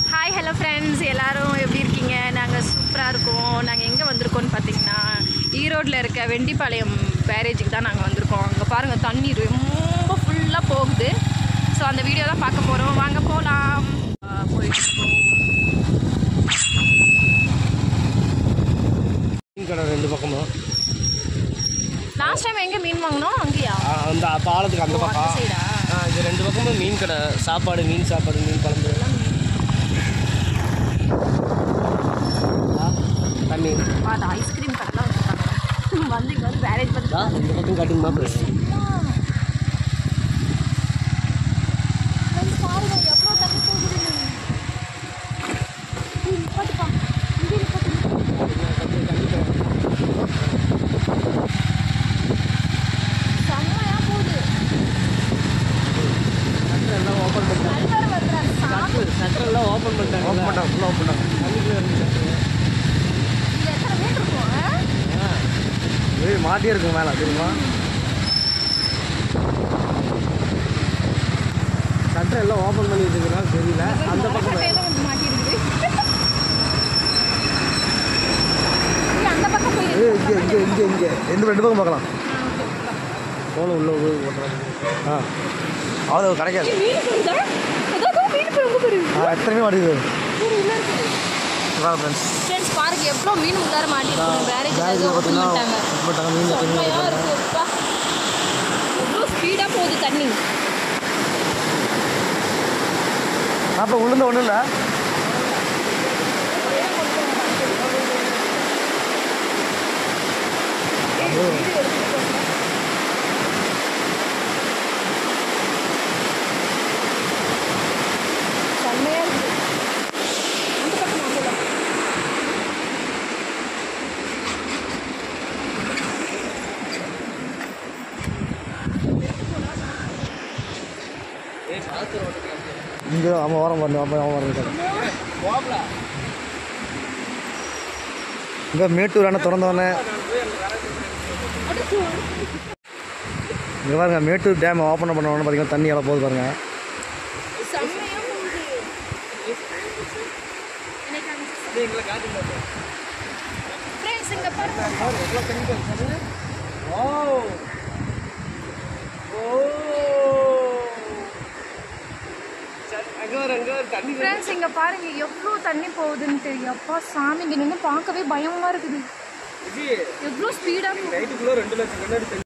Hi hello friends எல்லாரும் எப்படி இருக்கீங்க நாங்கள் சூப்பராக இருக்கோம் நாங்கள் எங்கே வந்திருக்கோம்னு பார்த்தீங்கன்னா ஈரோட்டில் இருக்க வெண்டிப்பாளையம் பேரேஜுக்கு தான் நாங்கள் வந்திருக்கோம் அங்கே பாருங்கள் தண்ணி ரொம்ப ஃபுல்லாக போகுது ஸோ அந்த வீடியோ தான் பார்க்க போகிறோம் வாங்க போகலாம் போயிட்டு இருக்கோம். மீன் கடை ரெண்டு பக்கமும் லாஸ்ட் டைம் எங்கே மீன் வாங்கினோம் அங்கேயா ஆ, அந்த பாலத்துக்கு அந்த ஓ, அந்த பக்கம் சைடா ஆ இது ரெண்டு பக்கமும் மீன் கடை சாப்பாடு மீன் சாப்பாடு மீன் குழம்பு ஆ, தண்ணி அது ஐஸ்கிரீம் கடைலாம் வச்சுருக்காங்க வந்து இங்கே வந்து பேரேஜ் ஆ, பார்த்து இந்த பக்கம் காட்டுங்கம்மா பாருங்க எவ்வளோ தண்ணி போகுது ஏய், நிப்பாட்டுப்பா. இங்கே நிப்பாட்டு. செம்மையா போகுது. எல்லாம் ஓப்பன் பண்ணிட்டாங்க நண்பர் வர்றாரு. சாமி. சட்டர் எல்லாம் ஓப்பன் பண்ணிட்டாங்க ஓப்பன் பண்ணாங்க ஃபுல்லாக ஓப்பன் பண்ணாங்க தண்ணிக்குள்ளே இருந்துச்சு இது எத்தனை மீட்டர் இருக்கும் ஆ? ஏய் மாட்டியே இருக்கு மேலே தெரியுமா சட்டர் எல்லாம் ஓப்பன் பண்ணி வச்சுக்கிறாங்க தெரியல அந்த பக்கம் மரக்கட்டையில வந்து மாட்டியிருக்குது. ஏய், அந்த பக்கம் போய் ஏய், இங்கே இங்கே இங்கே இங்கே ரெண்டு ரெண்டு பக்கம் பார்க்கலாம் ஆ, okay, okay. ஃபோனை உள்ளே போய் ஓட்டுறாங்க ஆ அவ்வளோ கிடைக்காது ஏய், மீன் போகுதா? அதோ, அதோ, மீன் போகுது, அங்க பாரு. ஆ எத்தனை மீன் மாட்டிது ஒரு உள்ள இருக்குது. ஃப்ரெண்ட்ஸ் ஃப்ரெண்ட்ஸ் பாருங்க எவ்வளோ மீன் உள்ளார மாட்டிருக்கு பேரேஜ் பேரேஜில் ஓப்பன் பார்த்தீங்கன்னா பண்ணிட்டாங்க போட்டாங்க மீன் எத்தனை மீன் செம்மையா இருக்கு அப்பா. எவ்வளோ ஸ்பீடாக போகுது தண்ணி அப்போ உளுந்த ஒன்றும் இல்லை செம்மையா இருக்குது அந்த பக்கம் நான் போகலாம் இங்கே அவன் வரம் பண்ணு அப்போ அவன் வரம் இங்கே மேட்டூர் அணை திறந்தவொடனே இங்கே பாருங்க மேட்டூர் டேம் ஓப்பன் பண்ண உடனே பார்த்தீங்கன்னா தண்ணி எவ்வளோ போகுது பாருங்க செம்மையா போகுது ஃப்ரெண்ட்ஸ் இங்க பாருங்க ஃப்ரெண்ட்ஸ் இங்க பாருங்க எவ்வளோ தண்ணி போகுதுன்ட்டு அப்பா சாமி இங்க நின்று பார்க்கவே பயமா இருக்குது எவ்வளோ ஸ்பீடா நைட்டுக்குள்ளே ரெண்டு லட்சம் கண்ணாடி